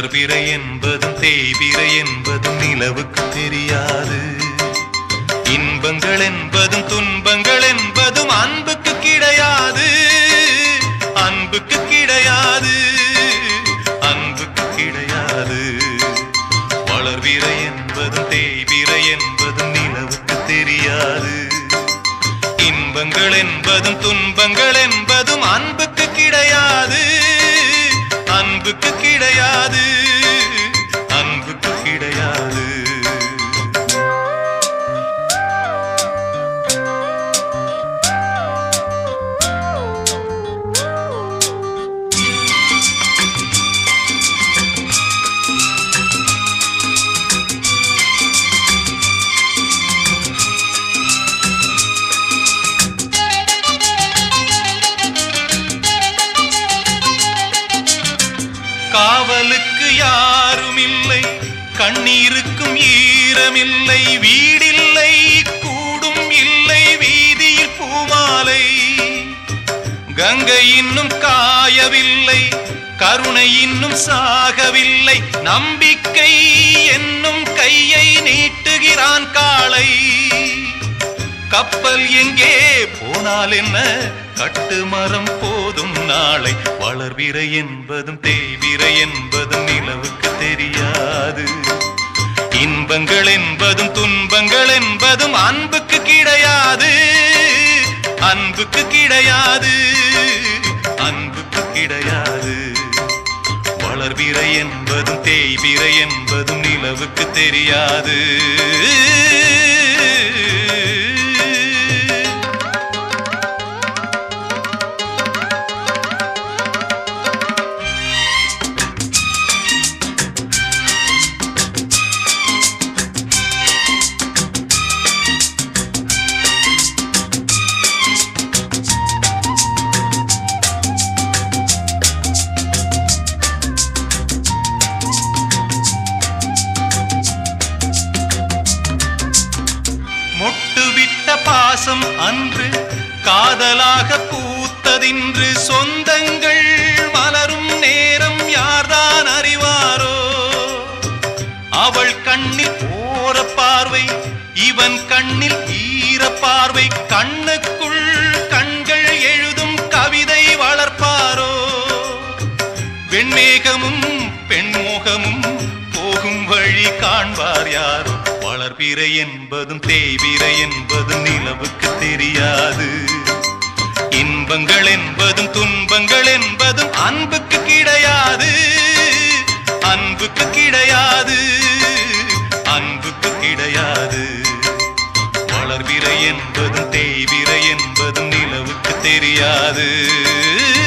வளர்பிறை என்பதும் தேய்பிறை என்பதும் நிலவுக்கு தெரியாது இன்பங்கள் என்பதும் துன்பங்கள் என்பதும் அன்புக்கு கிடையாது அன்புக்கு கிடையாது அன்புக்கு கிடையாது வளர்விரை என்பதும் தேய்விரை என்பதும் நிலவுக்கு தெரியாது இன்பங்கள் என்பதும் துன்பங்கள் என்பதும் அன்புக்கு கிடையாது அன்புக்கு கிடையாது அன்புக்கு கிடையாது காவலுக்கு யாரும் இல்லை கண்ணீருக்கும் ஈரமில்லை வீடில்லை கூடும் இல்லை வீதியில் பூமாலை கங்கை இன்னும் காயவில்லை கருணை இன்னும் சாகவில்லை நம்பிக்கை என்னும் கையை நீட்டுகிறான் காளை கப்பல் எங்கே போனால் என்ன கட்டுமரம் போதும் நாளை வளர்விரை என்பதும் தேய்விரை என்பதும் நிலவுக்கு தெரியாது இன்பங்கள் என்பதும் துன்பங்கள் என்பதும் அன்புக்கு கிடையாது அன்புக்கு கிடையாது அன்புக்கு கிடையாது வளர்விரை என்பதும் தேய்விரை என்பதும் நிலவுக்கு தெரியாது மொட்டுவிட்ட பாசம் அன்று காதலாக பூத்ததின்று சொந்தங்கள் மலரும் நேரம் யார்தான் அறிவாரோ அவள் கண்ணில் ஓர பார்வை இவன் கண்ணில் ஈர பார்வை கண்ணுக்குள் கண்கள் எழுதும் கவிதை வளர்ப்பாரோ வெண்மேகமும் பெண்மோகமும் போகும் வழி காண்பார் யாரோ வளர்பிறை என்பதும் தேய்விரை என்பதும் நிலவுக்கு தெரியாது இன்பங்கள் என்பதும் துன்பங்கள் என்பதும் அன்புக்கு கிடையாது அன்புக்கு கிடையாது அன்புக்கு கிடையாது வளர்விரை என்பதும் தேய்விரை என்பதும் நிலவுக்கு தெரியாது